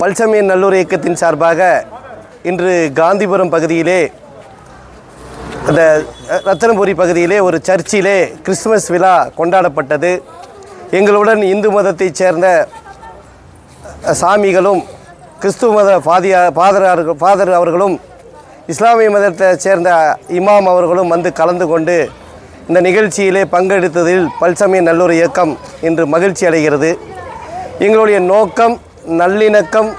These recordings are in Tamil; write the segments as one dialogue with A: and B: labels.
A: பல்சமய நல்லூர் இயக்கத்தின் சார்பாக இன்று காந்திபுரம் பகுதியிலே அந்த அஹ், ரத்தனபுரி பகுதியிலே ஒரு சர்ச்சிலே கிறிஸ்துமஸ் விழா கொண்டாடப்பட்டது எங்களுடன் இந்து மதத்தைச் சேர்ந்த அஹ், சாமிகளும் கிறிஸ்துவ மத பாதியா ஃபாதர் ஃபாதர் அவர்களும் இஸ்லாமிய மதத்தைச் சேர்ந்த இமாம் அவர்களும் வந்து கலந்து கொண்டு இந்த நிகழ்ச்சியிலே பங்கெடுத்ததில் பல்சமய நல்லூர் இயக்கம் இன்று மகிழ்ச்சி அடைகிறது எங்களுடைய நோக்கம் நல்லிணக்கம்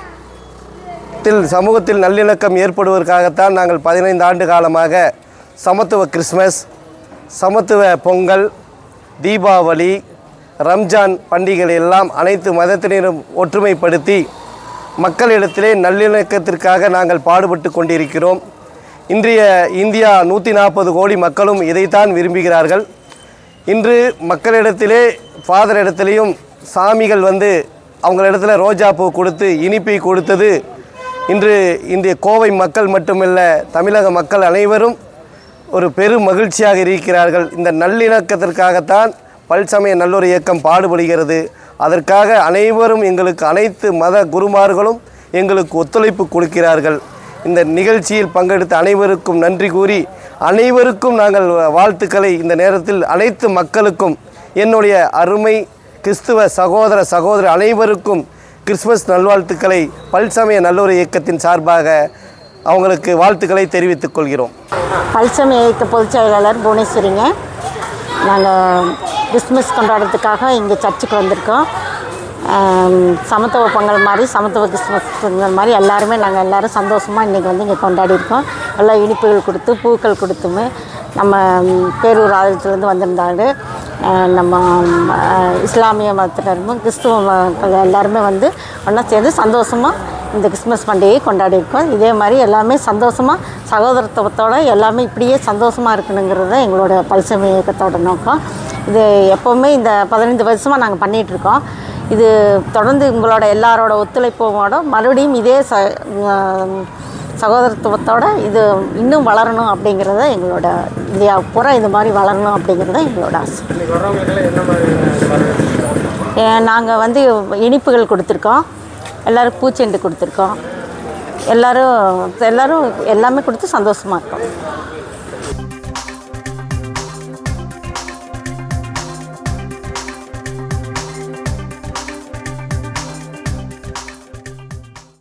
A: த்தில் சமூகத்தில் நல்லிணக்கம் ஏற்படுவதற்காகத்தான் நாங்கள் பதினைந்து ஆண்டு காலமாக சமத்துவ கிறிஸ்மஸ் சமத்துவ பொங்கல் தீபாவளி ரம்ஜான் பண்டிகைகள் எல்லாம் அனைத்து மதத்தினரும் ஒற்றுமைப்படுத்தி மக்களிடத்திலே நல்லிணக்கத்திற்காக நாங்கள் பாடுபட்டு கொண்டிருக்கிறோம் இன்றைய இந்தியா நூற்றி நாற்பது கோடி மக்களும் இதைத்தான் விரும்புகிறார்கள் இன்று மக்களிடத்திலே ஃபாதர் இடத்துலையும் சாமிகள் வந்து அவங்களிடத்துல ரோஜாப்பூ கொடுத்து இனிப்பை கொடுத்தது இன்று இன்றைய கோவை மக்கள் மட்டுமல்ல தமிழக மக்கள் அனைவரும் ஒரு பெரும் மகிழ்ச்சியாக இருக்கிறார்கள் இந்த நல்லிணக்கத்திற்காகத்தான் பல்சமய நல்லொரு இயக்கம் பாடுபடுகிறது அதற்காக அனைவரும் எங்களுக்கு அனைத்து மத குருமார்களும் எங்களுக்கு ஒத்துழைப்பு கொடுக்கிறார்கள் இந்த நிகழ்ச்சியில் பங்கெடுத்த அனைவருக்கும் நன்றி கூறி அனைவருக்கும் நாங்கள் வாழ்த்துக்களை இந்த நேரத்தில் அனைத்து மக்களுக்கும் என்னுடைய அருமை கிறிஸ்துவ சகோதர சகோதர அனைவருக்கும் கிறிஸ்மஸ் நல்வாழ்த்துக்களை பல்சமய நல்லொரு இயக்கத்தின் சார்பாக அவங்களுக்கு வாழ்த்துக்களை தெரிவித்துக் கொள்கிறோம்
B: பல்சம் இயக்க பொதுச் செயலாளர் புவனேஸ்வரிங்க நாங்கள் கிறிஸ்மஸ் கொண்டாடுறதுக்காக இங்கே சர்ச்சுக்கு வந்திருக்கோம் ஆம், சமத்துவ பொங்கல் மாதிரி சமத்துவ கிறிஸ்மஸ் பொங்கல் மாதிரி எல்லாருமே நாங்கள் எல்லோரும் சந்தோஷமாக இன்றைக்கி வந்து இங்கே கொண்டாடி இருக்கோம் எல்லா இனிப்புகள் கொடுத்து பூக்கள் கொடுத்துமே நம்ம ம், பேரூர் ஆலயத்துலேருந்து வந்திருந்தாங்க அஹ், நம்ம ம், அஹ், இஸ்லாமிய மதத்தினரும் கிறிஸ்துவ மக்கள் எல்லாருமே வந்து ஒன்றா சேர்ந்து சந்தோஷமாக இந்த கிறிஸ்மஸ் பண்டிகையை கொண்டாடி இருக்கோம் இதே மாதிரி எல்லாமே சந்தோஷமாக சகோதரத்துவத்தோட எல்லாமே இப்படியே சந்தோஷமாக இருக்கணுங்கிறது தான் எங்களோட பல்சமி இயக்கத்தோட நோக்கம் இது எப்போவுமே இந்த பதினைந்து வருஷமாக நாங்கள் பண்ணிகிட்ருக்கோம் இது தொடர்ந்து உங்களோட எல்லாரோட ஒத்துழைப்போட மறுபடியும் இதே ச உம், சகோதரத்துவத்தோட இது இன்னும் வளரணும் அப்படிங்கிறத எங்களோட இந்தியா பூரா இது மாதிரி வளரணும் அப்படிங்கிறது தான் எங்களோட ஆசை நாங்கள் வந்து இனிப்புகள் கொடுத்துருக்கோம் எல்லோரும் பூச்செண்டு கொடுத்துருக்கோம் எல்லோரும் எல்லோரும் எல்லாமே கொடுத்து சந்தோஷமாக இருக்கோம்